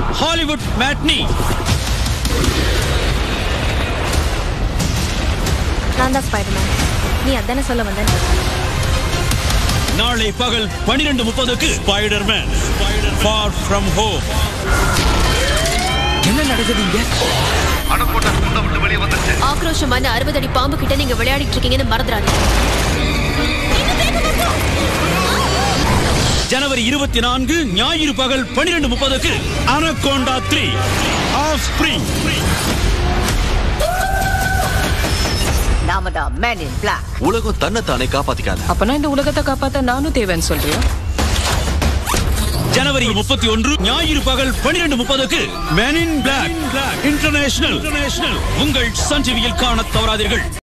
Hollywood matinee நான் தான் Spiderman நீ அதானே சொல்ல வந்த நாளை பகல் பனிரெண்டு முப்பதுக்கு ஸ்பைடர்மேன் ஃபார் ஃப்ரம் ஹோம் என்ன நடக்குது இங்க அணுக்கூட்ட துண்டை விட்டு வெளியே வந்துருச்சு ஆக்ரோஷமான அறுபது அடி பாம்பு கிட்ட நீங்க விளையாடிட்டு இருக்கீங்கன்னு மறந்துடாதீங்க ஜனவரி இருபத்தி நான்கு ஞாயிறு பகல் பனிரெண்டு முப்பதுக்கு அனகோண்டா த்ரீ ஆஃப் ஸ்பிரிங் நாம தான் மேன் இன் பிளாக் உலகம் தன்னைத்தானே காப்பாத்திக்காத அப்பனா இந்த உலகத்தை காப்பாத்த நானும் தேவைன்னு சொல்றியா ஜனவரி முப்பத்தி ஒன்று ஞாயிறு பகல் பனிரெண்டு முப்பதுக்கு Men in Black இன்டர்நேஷனல் உங்கள் சன் டிவியில் காண தவறாதீர்கள்